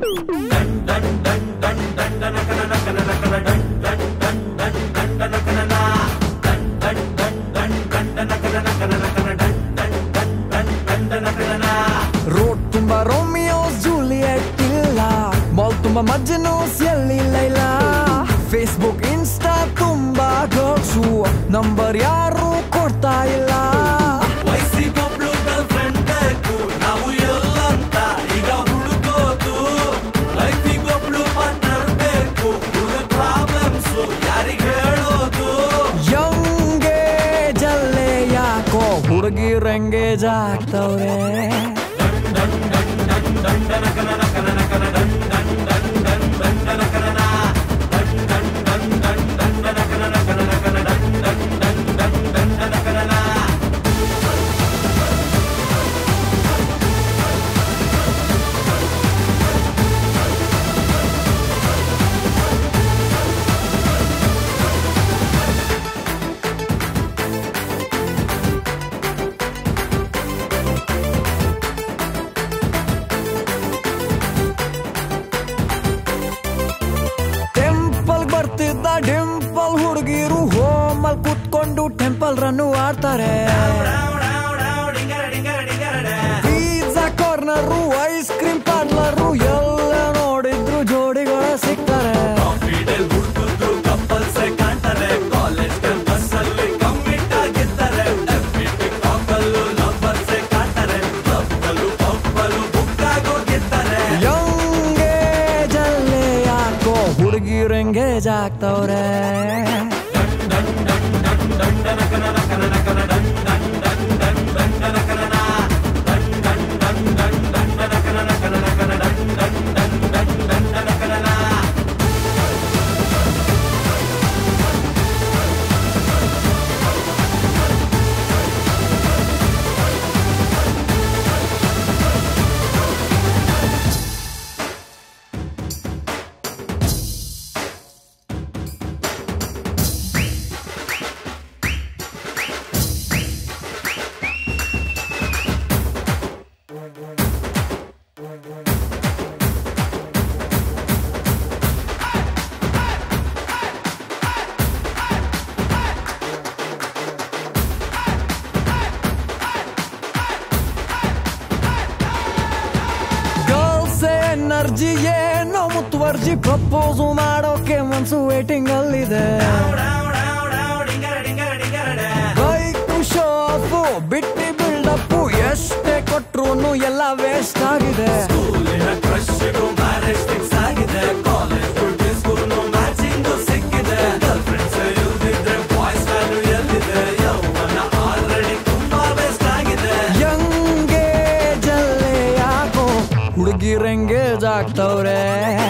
road ತುಂಬಾ Romeo Juliet ಇಲ್ಲ mall ತುಂಬಾ ಮಜ್ಜನೂಸ್ ಎಲ್ಲಿ ಲೈಲ ಫೇಸ್ಬುಕ್ ಇನ್ಸ್ಟಾ ತುಂಬಾ ಗರ್ಲ್ಸು ನಂಬರ್ ಯಾರು ಕೊಡ್ತಾ ಇಲ್ಲ ವಯಸ್ಸಿಗೊಬ್ಳು ಗರ್ಲ್ ಫ್ರೆಂಡ್ ಬೇಕು ನಾವು ಎಲ್ಲಂತ ಈಗ ಹುಡುಕೋದು ಲೈಫಿಗೊಬ್ಳು ಪಾರ್ಟ್ನರ್ ಬೇಕು ಪ್ರಾಬ್ಲಮ್ಸ್ ಯಾರಿಗೆ ಹೇಳೋದು ಯಂಗೆ ಜಲ್ಲೆ ಯಾಕೋ ಹುಡುಗಿರಂಗೆ ಜಾಗ್ತವ್ರೆ ಟೆಂಪಲ್ ಬರ್ತಿದ್ದ ಡಿಂಪಲ್ ಹುಡುಗಿರು ಹೋಮಲ್ ಕುತ್ಕೊಂಡು ಟೆಂಪಲ್ ರನ್ನು ಆಡ್ತಾರೆ pizza corner ice cream parlour ಎಲ್ಲ ನೋಡಿದ್ರು ಜೋಡಿಗಳ ಸಿಗ್ತಾರೆ ಕಾಫಿಡಲ್ ಹುಡುಗಿದ್ರು ಕಪ್ಪಲ್ಸೆ ಕಾಣ್ತಾರೆ ಕಾಲೇಜ್ ಕ್ಯಾಂಪಸ್ ಅಲ್ಲಿ ಕಮ್ಮಿಟ್ ಆಗಿರ್ತಾರೆ ಕಾಪಲ್ಲು ಲಬ್ಬರ್ಸೆ ಕಾಣ್ತಾರೆ ಕ್ಲಬ್ಬಲ್ಲು ಪಬ್ಬಲ್ಲು ಬುಕ್ ಆಗೋಗಿರ್ತಾರೆ ಯಂಗೆ ಜಲ್ಲೆ ಯಾಕೋ ಹುಡುಗಿರಂಗೆ ಜಾಗ್ತವ್ರೆ ಗರ್ಲ್ಸ್ ಎನರ್ಜಿ ಏನೋ ಮುತುವರ್ಜಿ ಪ್ರಪೋಸ್ ಮಾಡೋಕೆ ಮನ್ಸು ವೇಟಿಂಗ್ ಅಲ್ಲಿದೆ ಬೈಕ್ ಶೋ ಆಫ್ ಬಿಟ್ಟಿ ಬಿಲ್ಡಪ್ ಎಷ್ಟೇ ಕೊಟ್ರು ಎಲ್ಲ ವೇಸ್ಟ್ ಆಗಿದೆ ಸ್ಕೂಲಿನ ಕ್ರಶ್ಗೂ ಮ್ಯಾರೇಜ್ ಫಿಕ್ಸ್ ಆಗಿದೆ ಕಾಲೇಜ್ ಡಿಸ್ಕೂನು ಮ್ಯಾಚಿಂಗ್ ಸಿಕ್ಕಿದೆ ಗರ್ಲ್ ಫ್ರೆಂಡ್ಸ್ ಇಲ್ದಿದ್ರೆ ಬಾಯ್ಸ್ ವ್ಯಾಲ್ಯೂ ಎಲ್ಲಿದೆ ಯೌವನ ಆಲ್ರೆಡಿ ತುಂಬಾ ವೇಸ್ಟ್ ಆಗಿದೆ ಯಂಗೆ ಜಲ್ಲೆ ಯಾಕೋ ಹುಡುಗಿರಂಗೆ ಜಾಗ್ತವ್ರೆ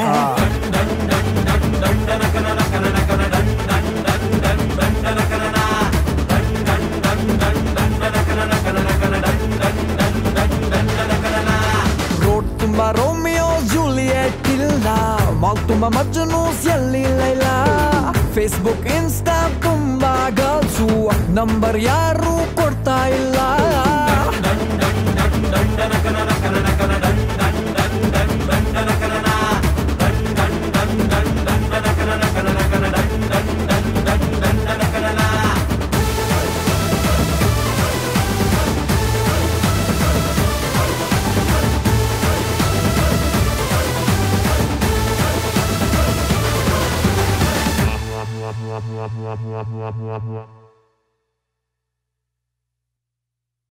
ರೋಡ್ ತುಂಬಾ ರೋಮಿಯೋ ಜೂಲಿಯಟ್ ಇಲ್ಲ ಮಾಲ್ ತುಂಬಾ ಮಜ್ಜನೂಸ್ ಎಲ್ಲಿ ಲೈಲ ಫೇಸ್ಬುಕ್ ಇನ್ಸ್ಟಾ ತುಂಬಾ ಗರ್ಲ್ಸು ನಂಬರ್ ಯಾರು ಕೊಡ್ತಾ